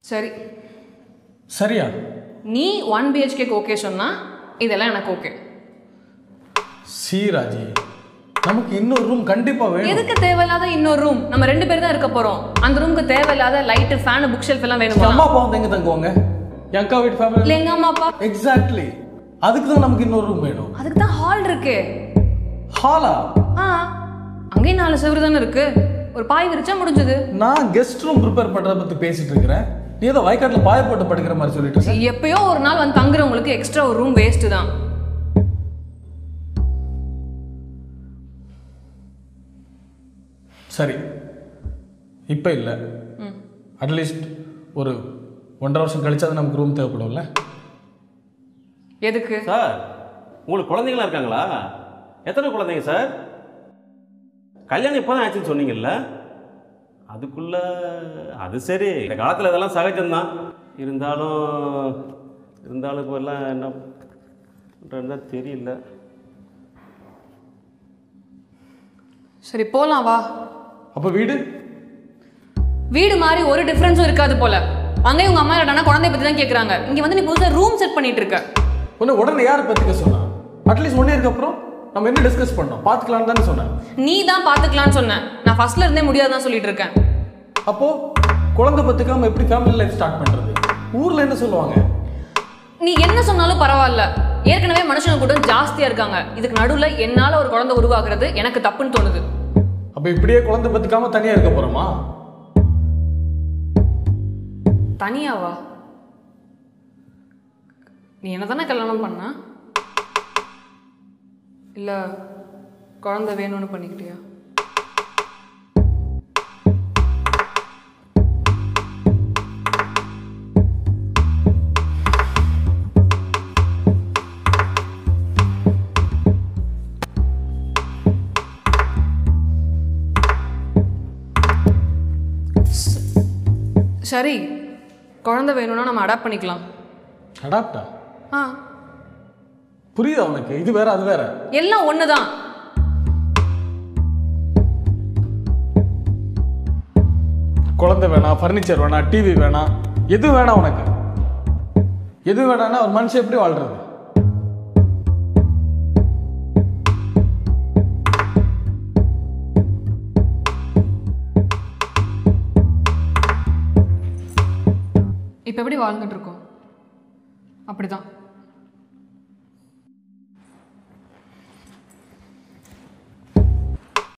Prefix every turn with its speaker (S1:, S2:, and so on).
S1: சரி
S2: சரியா
S1: நீ ஒன் பிஹெச்கேக்கு ஓகே சொன்னா இதெல்லாம் எனக்கு ஓகே
S2: சி ராஜி நமக்கு இன்னொரு ரூம் கண்டிப்பா வேணும்
S1: எதுக்கு தேவையில்லாத இன்னொரு ரூம் நம்ம ரெண்டு பேர் தான் இருக்க போறோம் அந்த ரூமுக்கு தேவையில்லாத லைட்டு ஃபேன் புக் ஷெல்ஃப் எல்லாம்
S2: உங்க
S1: வேணுமா
S2: அம்மா அப்பா வந்து எங்க தங்குவாங்க என் அக்கா வீட்டு
S1: இல்ல
S2: ஃபேமிலி
S1: எங்க அம்மா அப்பா
S2: எக்ஸாக்ட்லி அதுக்கு தான் நமக்கு இன்னொரு ரூம் வேணும்
S1: அதுக்கு தான் ஹால் இருக்கு
S2: ஹாலா
S1: ஆ அங்கேயும் நாலு செவரு தானே இருக்கு ஒரு பாய் விரிச்சா முடிஞ்சது
S2: நான் கெஸ்ட் ரூம் ப்ரிப்பேர் பண்றத பத்தி பேசிட்டு இருக்கிறேன் நீ ஏதோ வயக்காட்டுல பாய போட்டு படுக்கிற மாதிரி சொல்லிட்டு இருக்க.
S1: எப்பயோ ஒரு நாள் வந்து தங்குறவங்களுக்கு எக்ஸ்ட்ரா ஒரு ரூம் வேஸ்ட் தான்
S2: சரி இப்போ இல்லை அட்லீஸ்ட் ஒரு ஒன்றரை வருஷம் கழிச்சாது நமக்கு ரூம் தேவைப்படும்ல
S1: எதுக்கு
S3: சார் உங்களுக்கு குழந்தைங்களாம் இருக்காங்களா எத்தனை குழந்தைங்க சார் கல்யாணம் இப்போ தான் ஆச்சுன்னு சொன்னீங்கல்ல அதுக்குள்ள அது சரி இந்த காலத்தில் இதெல்லாம் சகஜம்தான் இருந்தாலும் இருந்தாலும் இப்போ எல்லாம் என்ன பண்ணுறதுன்னு தான் தெரியல
S1: சரி போலாம் வா
S2: அப்போ வீடு
S1: வீடு மாதிரி ஒரு டிஃபரன்ஸும் இருக்காது போல அங்கேயும் உங்க அம்மா இல்லைனா குழந்தைய பத்தி தான் கேக்குறாங்க இங்க வந்து நீ புதுசா ரூம் செட் பண்ணிட்டு இருக்க
S2: உன்னை உடனே யார் பற்றிக்க சொன்னா அட்லீஸ்ட் ஒன் இயருக்கு அப்புறம் நம்ம என்ன டிஸ்கஸ் பண்ணோம் பார்த்துக்கலான்னு தானே சொன்னேன்
S1: நீ தான் பாத்துக்கலாம்னு சொன்னேன் நான் ஃபர்ஸ்ட்ல இருந்தே முடியாதுதான் சொல்லிட்டு இருக்கேன்
S2: அப்போ குழந்தை பத்துக்காம எப்படி ஃபேமிலி லைஃப் ஸ்டார்ட் பண்றது ஊர்ல என்ன சொல்லுவாங்க
S1: நீ என்ன சொன்னாலும் பரவாயில்ல ஏற்கனவே மனுஷங்க கூட்டம் ஜாஸ்தியா இருக்காங்க இதுக்கு நடுவுல என்னால ஒரு குழந்தை உருவாக்குறது எனக்கு தப்புன்னு தோணுது
S2: அப்ப இப்படியே குழந்தை பத்துக்காம தனியா இருக்க போறோமா
S1: தனியாவா நீ என்ன தானே கல்யாணம் பண்ண இல்ல குழந்தை வேணும்னு பண்ணிக்கிட்டியா சரி குழந்தை வேணும்னா நம்ம அடாப்ட் பண்ணிக்கலாம்
S2: அடாப்டா
S1: ஆ
S2: புரியுதா உனக்கு இது வேற அது வேற
S1: எல்லாம் ஒண்ணுதான்
S2: குழந்தை வேணாம் ஃபர்னிச்சர் வேணாம் டிவி வேணாம் எது வேணாம் உனக்கு எது வேணாம்னா ஒரு மனுஷன் எப்படி வாழ்றது
S1: இப்போ எப்படி வாழ்ந்துட்டு இருக்கோம் அப்படிதான்